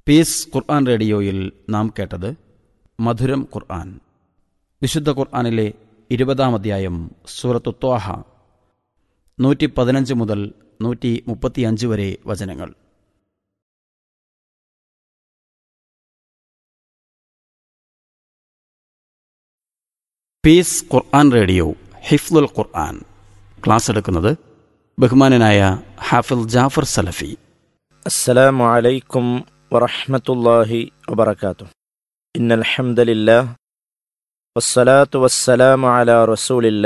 piece ഖുർആൻ റേഡിയോയിൽ നാം കേട്ടത് മധുരം ഖുർആൻ വിശുദ്ധ ഖുർആനിലെ ഇരുപതാം അധ്യായം സൂറത്തു ത്വാഹ നൂറ്റി പതിനഞ്ച് മുതൽ നൂറ്റി മുപ്പത്തിയഞ്ച് വരെ വചനങ്ങൾ പീസ് ഖുർആൻ റേഡിയോ ഹിഫ്ലുൽ ഖുർആൻ ക്ലാസ് എടുക്കുന്നത് ബഹുമാനനായ ഹാഫിൽ ജാഫർ സലഫി السلام عليكم ورحمة الله وبركاته إن الحمد لله والصلاة والسلام على رسول الله